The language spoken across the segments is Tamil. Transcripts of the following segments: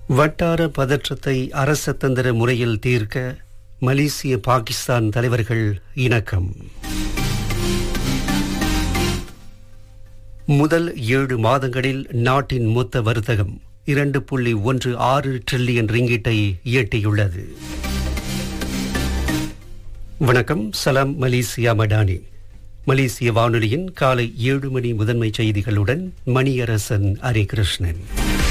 வட்டார பதற்றத்தை அரசதந்திர முறையில் தீர்க்க மலேசிய பாகிஸ்தான் தலைவர்கள் இணக்கம் முதல் ஏழு மாதங்களில் நாட்டின் மொத்த வர்த்தகம் இரண்டு புள்ளி ஒன்று ஆறு டிரில்லியன் ரிங்கிட்டை எட்டியுள்ளது வணக்கம் சலாம் மலேசியா மடானி மலேசிய வானொலியின் காலை ஏழு மணி முதன்மை செய்திகளுடன் மணியரசன் ஹரிகிருஷ்ணன்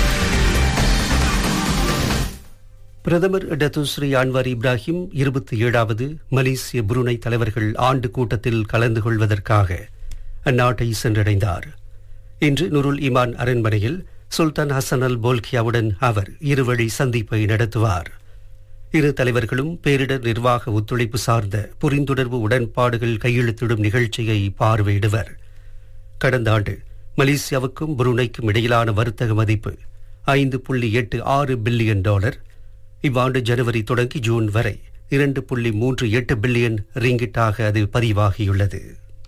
பிரதமர் டத்துஸ்ரீ அன்வார் இப்ராஹிம் இருபத்தி ஏழாவது மலேசிய புருனை தலைவர்கள் ஆண்டு கூட்டத்தில் கலந்து கொள்வதற்காக அந்நாட்டை சென்றடைந்தார் இன்று நுருல் இமான் அரண்மனையில் சுல்தான் ஹசன் அல் போல்கியாவுடன் அவர் இருவழி சந்திப்பை நடத்துவார் இரு தலைவர்களும் பேரிடர் நிர்வாக ஒத்துழைப்பு சார்ந்த புரிந்துணர்வு உடன்பாடுகள் கையெழுத்திடும் நிகழ்ச்சியை பார்வையிடுவர் கடந்த ஆண்டு மலேசியாவுக்கும் புருனைக்கும் இடையிலான வர்த்தக மதிப்பு ஐந்து புள்ளி எட்டு ஆறு பில்லியன் டாலர் இவ்வாண்டு ஜனவரி தொடங்கி ஜூன் வரை இரண்டு புள்ளி மூன்று எட்டு பில்லியன் ரிங்கிட்டாக அது பதிவாகியுள்ளது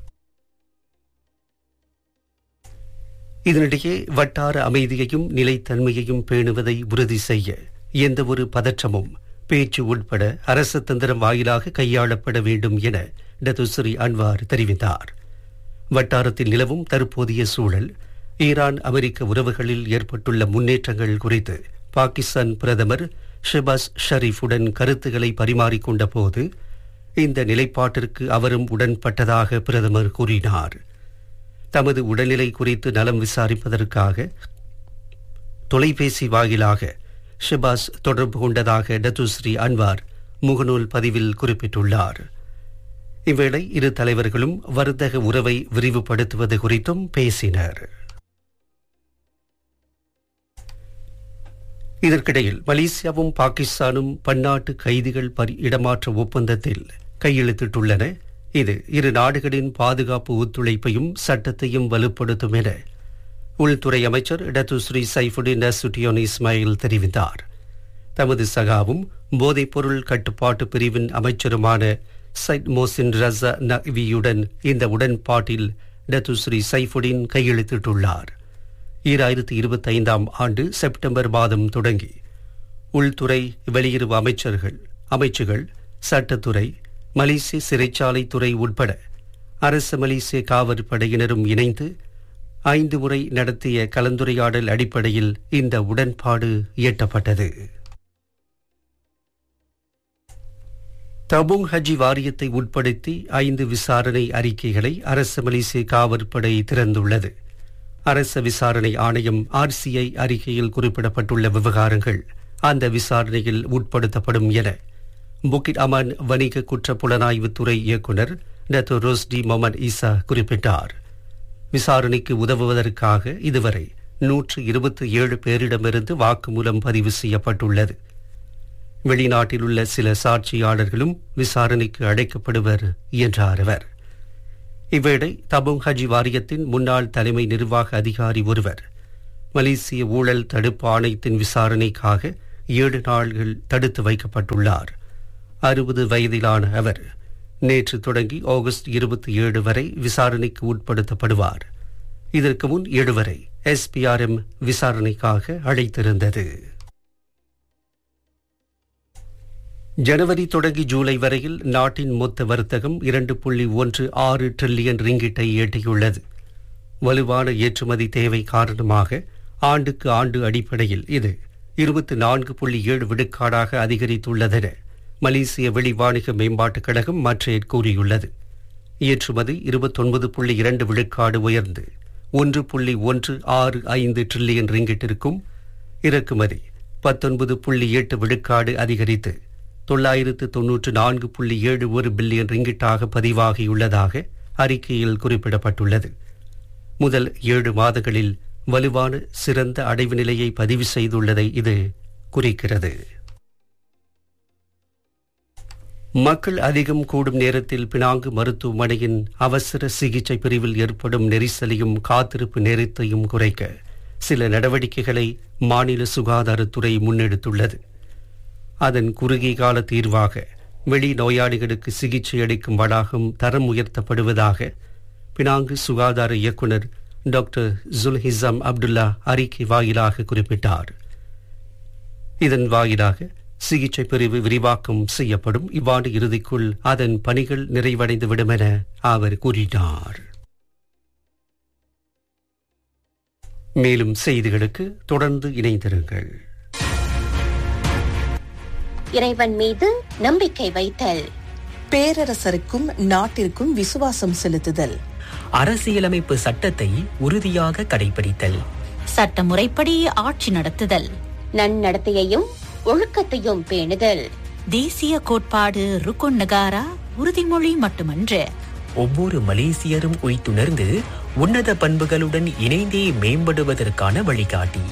இதனிடையே வட்டார அமைதியையும் நிலைத்தன்மையையும் பேணுவதை உறுதி செய்ய எந்தவொரு பதற்றமும் பேச்சு உட்பட அரசு தந்திரம் வாயிலாக கையாளப்பட வேண்டும் என டத்துஸ்ரீ அன்வார் தெரிவித்தார் வட்டாரத்தில் நிலவும் தற்போதைய சூழல் ஈரான் அமெரிக்க உறவுகளில் ஏற்பட்டுள்ள முன்னேற்றங்கள் குறித்து பாகிஸ்தான் பிரதமர் ஷெபாஸ் ஷரீஃபுடன் கருத்துக்களை பரிமாறிக்கொண்ட போது இந்த நிலைப்பாட்டிற்கு அவரும் உடன்பட்டதாக பிரதமர் கூறினார் தமது உடல்நிலை குறித்து நலம் விசாரிப்பதற்காக தொலைபேசி வாயிலாக ஷெபாஸ் தொடர்பு கொண்டதாக டத்துஸ்ரீ அன்வார் முகநூல் பதிவில் குறிப்பிட்டுள்ளார் இவ்வேளை இரு தலைவர்களும் வர்த்தக உறவை விரிவுபடுத்துவது குறித்தும் பேசினர் இதற்கிடையில் மலேசியாவும் பாகிஸ்தானும் பன்னாட்டு கைதிகள் இடமாற்ற ஒப்பந்தத்தில் கையெழுத்திட்டுள்ளன இது இரு நாடுகளின் பாதுகாப்பு ஒத்துழைப்பையும் சட்டத்தையும் வலுப்படுத்தும் என உள்துறை அமைச்சர் டத்துஸ்ரீ சைஃபுடின் நசுட்டியோன் இஸ்மாயில் தெரிவித்தார் தமது சகாவும் போதைப்பொருள் கட்டுப்பாட்டு பிரிவின் அமைச்சருமான சைட் மோசின் ரசா நக்வியுடன் இந்த உடன்பாட்டில் டத்துஸ்ரீ சைஃபுடின் கையெழுத்திட்டுள்ளார் ஈராயிரத்தி இருபத்தி ஐந்தாம் ஆண்டு செப்டம்பர் மாதம் தொடங்கி உள்துறை வெளியுறவு அமைச்சர்கள் அமைச்சுகள் சட்டத்துறை மலேசிய சிறைச்சாலை துறை உட்பட அரசு மலேசிய காவற்படையினரும் இணைந்து ஐந்து முறை நடத்திய கலந்துரையாடல் அடிப்படையில் இந்த உடன்பாடு எட்டப்பட்டது தபுங் ஹஜி வாரியத்தை உட்படுத்தி ஐந்து விசாரணை அறிக்கைகளை அரசு மலேசிய காவற்படை திறந்துள்ளது அரச விசாரணை ஆணையம் ஆர்சிஐ அறிக்கையில் குறிப்பிடப்பட்டுள்ள விவகாரங்கள் அந்த விசாரணையில் உட்படுத்தப்படும் என புக்கிட் அமான் வணிக குற்ற புலனாய்வுத்துறை இயக்குநர் டத்து ரோஸ்டி மொமன் ஈசா குறிப்பிட்டார் விசாரணைக்கு உதவுவதற்காக இதுவரை நூற்று இருபத்தி ஏழு பேரிடமிருந்து வாக்குமூலம் பதிவு செய்யப்பட்டுள்ளது வெளிநாட்டில் உள்ள சில சாட்சியாளர்களும் விசாரணைக்கு அழைக்கப்படுவர் என்றார் அவர் இவ்வேளை தபுங் ஹஜி வாரியத்தின் முன்னாள் தலைமை நிர்வாக அதிகாரி ஒருவர் மலேசிய ஊழல் தடுப்பு ஆணையத்தின் விசாரணைக்காக ஏழு நாள்கள் தடுத்து வைக்கப்பட்டுள்ளார் அறுபது வயதிலான அவர் நேற்று தொடங்கி ஆகஸ்ட் இருபத்தி ஏழு வரை விசாரணைக்கு உட்படுத்தப்படுவார் இதற்கு முன் ஏழு வரை எஸ்பிஆர்எம் விசாரணைக்காக அழைத்திருந்தது ஜனவரி தொடங்கி ஜூலை வரையில் நாட்டின் மொத்த வர்த்தகம் இரண்டு புள்ளி ஒன்று ஆறு டிரில்லியன் ரிங்கிட்டை எட்டியுள்ளது வலுவான ஏற்றுமதி தேவை காரணமாக ஆண்டுக்கு ஆண்டு அடிப்படையில் இது இருபத்தி நான்கு புள்ளி ஏழு விழுக்காடாக அதிகரித்துள்ளதென மலேசிய வெளிவாணிக மேம்பாட்டுக் கழகம் மற்றேட் கூறியுள்ளது ஏற்றுமதி இருபத்தொன்பது புள்ளி இரண்டு விழுக்காடு உயர்ந்து ஒன்று புள்ளி ஒன்று ஆறு ஐந்து டிரில்லியன் ரிங்கிட்டிற்கும் இறக்குமதி பத்தொன்பது புள்ளி எட்டு விழுக்காடு அதிகரித்து தொள்ளாயிரத்து தொன்னூற்று நான்கு புள்ளி ஏழு ஒரு பில்லியன் ரிங்கிட்டாக பதிவாகியுள்ளதாக அறிக்கையில் குறிப்பிடப்பட்டுள்ளது முதல் ஏழு மாதங்களில் வலுவான சிறந்த அடைவு நிலையை பதிவு செய்துள்ளதை இது குறிக்கிறது மக்கள் அதிகம் கூடும் நேரத்தில் பினாங்கு மருத்துவமனையின் அவசர சிகிச்சை பிரிவில் ஏற்படும் நெரிசலையும் காத்திருப்பு நேரத்தையும் குறைக்க சில நடவடிக்கைகளை மாநில சுகாதாரத்துறை முன்னெடுத்துள்ளது அதன் குறுகிய கால தீர்வாக வெளி நோயாளிகளுக்கு சிகிச்சை அளிக்கும் வளாகம் தரம் உயர்த்தப்படுவதாக பினாங்கு சுகாதார இயக்குனர் டாக்டர் ஜுல்ஹிசாம் அப்துல்லா அறிக்கை வாயிலாக குறிப்பிட்டார் இதன் வாயிலாக சிகிச்சை பிரிவு விரிவாக்கம் செய்யப்படும் இவ்வாண்டு இறுதிக்குள் அதன் பணிகள் நிறைவடைந்துவிடும் என அவர் கூறினார் மேலும் செய்திகளுக்கு தொடர்ந்து இணைந்திருங்கள் இறைவன் மீது நம்பிக்கை வைத்தல் பேரரசருக்கும் நாட்டிற்கும் விசுவாசம் செலுத்துதல் அரசியலமைப்பு சட்டத்தை உறுதியாக கடைபிடித்தல் சட்டமுறைப்படி ஆட்சி நடத்துதல் நன்னடத்தையையும் ஒழுக்கத்தையும் பேணுதல் தேசிய கோட்பாடு ருக்குன் நகாரா உறுதிமொழி மட்டுமன்று ஒவ்வொரு மலேசியரும் உய்த்துணர்ந்து உன்னத பண்புகளுடன் இணைந்தே மேம்படுவதற்கான வழிகாட்டி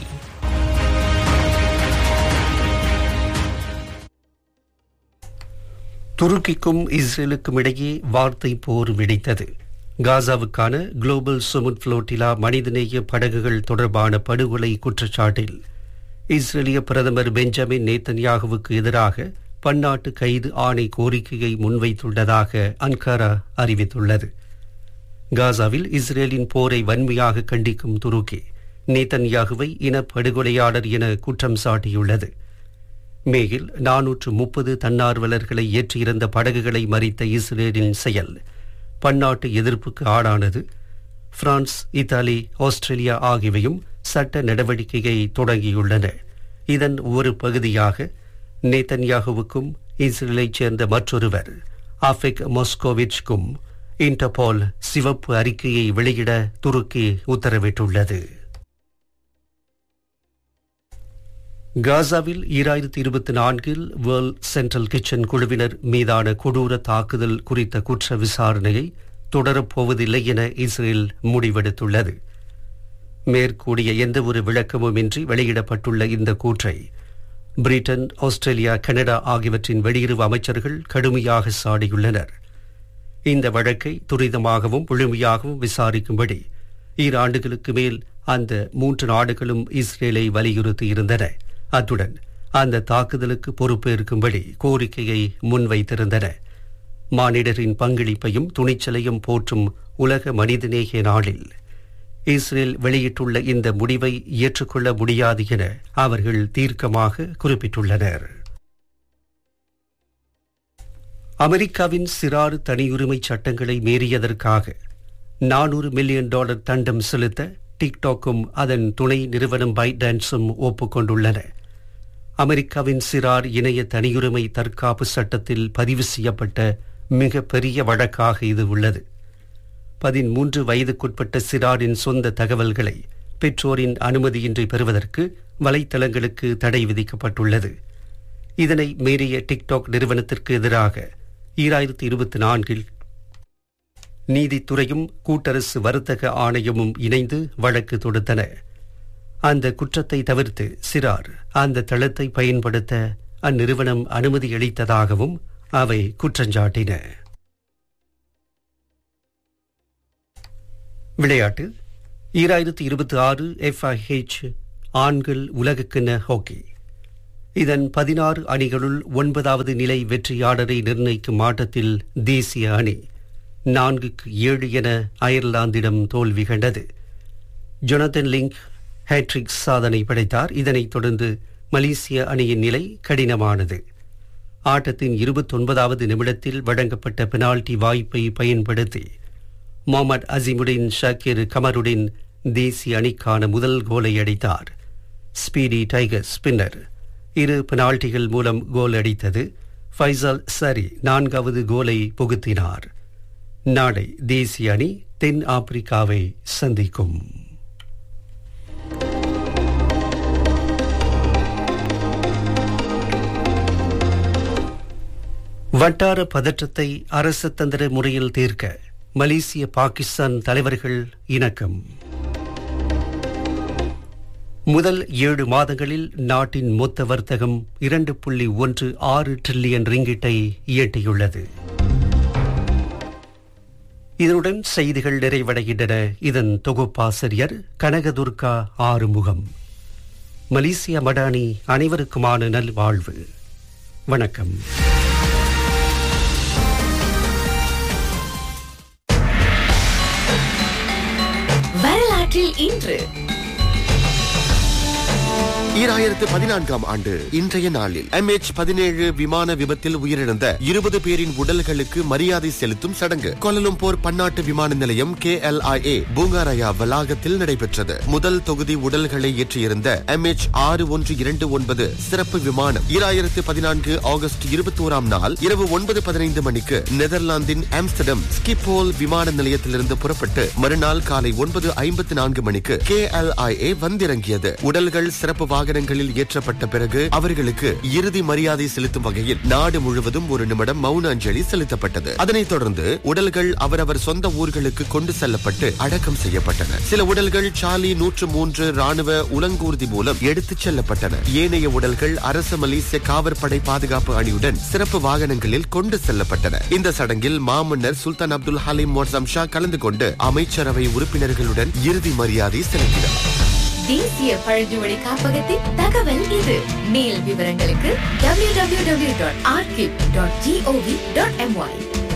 துருக்கிக்கும் இஸ்ரேலுக்கும் இடையே வார்த்தை போர் வெடித்தது காசாவுக்கான குளோபல் சுமுட் புளோட்டிலா மனிதநேய படகுகள் தொடர்பான படுகொலை குற்றச்சாட்டில் இஸ்ரேலிய பிரதமர் பெஞ்சமின் நேத்தன்யாகுவுக்கு எதிராக பன்னாட்டு கைது ஆணை கோரிக்கையை முன்வைத்துள்ளதாக அன்காரா அறிவித்துள்ளது காசாவில் இஸ்ரேலின் போரை வன்மையாக கண்டிக்கும் துருக்கி நேத்தன்யாகுவை இனப்படுகொலையாளர் என குற்றம் சாட்டியுள்ளது மேயில் நானூற்று முப்பது தன்னார்வலர்களை ஏற்றியிருந்த படகுகளை மறித்த இஸ்ரேலின் செயல் பன்னாட்டு எதிர்ப்புக்கு ஆளானது பிரான்ஸ் இத்தாலி ஆஸ்திரேலியா ஆகியவையும் சட்ட நடவடிக்கையை தொடங்கியுள்ளன இதன் ஒரு பகுதியாக நேதன்யாகுவுக்கும் இஸ்ரேலைச் சேர்ந்த மற்றொருவர் ஆஃபிக் மொஸ்கோவிச்க்கும் இன்டர்போல் சிவப்பு அறிக்கையை வெளியிட துருக்கி உத்தரவிட்டுள்ளது காசாவில் ஈராயிரத்தி இருபத்தி நான்கில் வேர்ல்ட் சென்ட்ரல் கிச்சன் குழுவினர் மீதான கொடூர தாக்குதல் குறித்த குற்ற விசாரணையை தொடரப்போவதில்லை என இஸ்ரேல் முடிவெடுத்துள்ளது மேற்கூடிய எந்தவொரு விளக்கமுமின்றி வெளியிடப்பட்டுள்ள இந்த கூற்றை பிரிட்டன் ஆஸ்திரேலியா கனடா ஆகியவற்றின் வெளியுறவு அமைச்சர்கள் கடுமையாக சாடியுள்ளனர் இந்த வழக்கை துரிதமாகவும் முழுமையாகவும் விசாரிக்கும்படி ஈராண்டுகளுக்கு மேல் அந்த மூன்று நாடுகளும் இஸ்ரேலை வலியுறுத்தியிருந்தன அத்துடன் அந்த தாக்குதலுக்கு பொறுப்பேற்கும்படி கோரிக்கையை முன்வைத்திருந்தன மானிடரின் பங்களிப்பையும் துணிச்சலையும் போற்றும் உலக மனிதநேய நாளில் இஸ்ரேல் வெளியிட்டுள்ள இந்த முடிவை ஏற்றுக்கொள்ள முடியாது என அவர்கள் தீர்க்கமாக குறிப்பிட்டுள்ளனர் அமெரிக்காவின் சிறாறு தனியுரிமை சட்டங்களை மீறியதற்காக நானூறு மில்லியன் டாலர் தண்டம் செலுத்த டிக்டாக்கும் அதன் துணை நிறுவனம் பைடான்ஸும் ஒப்புக்கொண்டுள்ளன அமெரிக்காவின் சிறார் இணைய தனியுரிமை தற்காப்பு சட்டத்தில் பதிவு செய்யப்பட்ட மிக பெரிய வழக்காக இது உள்ளது பதிமூன்று வயதுக்குட்பட்ட சிறாரின் சொந்த தகவல்களை பெற்றோரின் அனுமதியின்றி பெறுவதற்கு வலைத்தளங்களுக்கு தடை விதிக்கப்பட்டுள்ளது இதனை மீறிய டிக்டாக் நிறுவனத்திற்கு எதிராக ஈராயிரத்தி இருபத்தி நான்கில் நீதித்துறையும் கூட்டரசு வர்த்தக ஆணையமும் இணைந்து வழக்கு தொடுத்தன அந்த குற்றத்தை தவிர்த்து சிறார் அந்த தளத்தை பயன்படுத்த அந்நிறுவனம் அனுமதி அளித்ததாகவும் அவை குற்றஞ்சாட்டின விளையாட்டு ஈராயிரத்தி இருபத்தி ஆறு எஃப்ஐஹெச் ஆண்கள் உலகக்கிண ஹாக்கி இதன் பதினாறு அணிகளுள் ஒன்பதாவது நிலை வெற்றியாளரை நிர்ணயிக்கும் ஆட்டத்தில் தேசிய அணி நான்குக்கு ஏழு என அயர்லாந்திடம் தோல்வி கண்டது ஜொனதன் லிங்க் ஹேட்ரிக் சாதனை படைத்தார் இதனைத் தொடர்ந்து மலேசிய அணியின் நிலை கடினமானது ஆட்டத்தின் இருபத்தொன்பதாவது நிமிடத்தில் வழங்கப்பட்ட பெனால்டி வாய்ப்பை பயன்படுத்தி முகமது அசிமுடின் ஷக்கீர் கமருடின் தேசிய அணிக்கான முதல் கோலை அடித்தார் ஸ்பீடி டைகர்ஸ் பின்னர் இரு பெனால்டிகள் மூலம் கோல் அடித்தது ஃபைசல் சரி நான்காவது கோலை புகுத்தினார் நாளை தேசிய அணி தென் ஆப்பிரிக்காவை சந்திக்கும் வட்டார பதற்றத்தை அரசு தந்திர முறையில் தீர்க்க மலேசிய பாகிஸ்தான் தலைவர்கள் இணக்கம் முதல் ஏழு மாதங்களில் நாட்டின் மொத்த வர்த்தகம் இரண்டு புள்ளி ஒன்று ஆறு டிரில்லியன் ரிங்கிட்டை ஈட்டியுள்ளது இதனுடன் செய்திகள் நிறைவடைகின்றன இதன் தொகுப்பாசிரியர் கனகதுர்கா ஆறுமுகம் மலேசிய மடானி அனைவருக்குமான நல்வாழ்வு வணக்கம் வரலாற்றில் இன்று ஈராயிரத்து பதினான்காம் ஆண்டு இன்றைய நாளில் எம்ஹெச் பதினேழு விமான விபத்தில் உயிரிழந்த இருபது பேரின் உடல்களுக்கு மரியாதை செலுத்தும் சடங்கு கோலலும்பூர் பன்னாட்டு விமான நிலையம் கே எல் ஐ பூங்காரயா வளாகத்தில் நடைபெற்றது முதல் தொகுதி உடல்களை ஏற்றியிருந்த எம்ஹெச் ஆறு ஒன்று இரண்டு ஒன்பது சிறப்பு விமானம் ஈராயிரத்து பதினான்கு ஆகஸ்ட் இருபத்தி ஓராம் நாள் இரவு ஒன்பது பதினைந்து மணிக்கு நெதர்லாந்தின் ஆம்ஸ்டர்டம் ஸ்கிப்போல் விமான நிலையத்திலிருந்து புறப்பட்டு மறுநாள் காலை ஒன்பது ஐம்பத்தி நான்கு மணிக்கு கே எல் ஐ வந்திறங்கியது உடல்கள் சிறப்பு வாகனங்களில் ஏற்றப்பட்ட பிறகு அவர்களுக்கு இறுதி மரியாதை செலுத்தும் வகையில் நாடு முழுவதும் ஒரு நிமிடம் மௌன அஞ்சலி செலுத்தப்பட்டது அதனைத் தொடர்ந்து உடல்கள் அவரவர் சொந்த ஊர்களுக்கு கொண்டு செல்லப்பட்டு அடக்கம் செய்யப்பட்டன சில உடல்கள் சாலி நூற்று மூன்று ராணுவ உலங்கூர்தி மூலம் எடுத்துச் செல்லப்பட்டன ஏனைய உடல்கள் அரசு மலேசிய காவற்படை பாதுகாப்பு அணியுடன் சிறப்பு வாகனங்களில் கொண்டு செல்லப்பட்டன இந்த சடங்கில் மாமன்னர் சுல்தான் அப்துல் ஹலீம் மோர்சம் ஷா கலந்து கொண்டு அமைச்சரவை உறுப்பினர்களுடன் இறுதி மரியாதை செலுத்தினார் தேசிய பழங்குடி காப்பகத்தின் தகவல் இது மேல் விவரங்களுக்கு www.archive.gov.my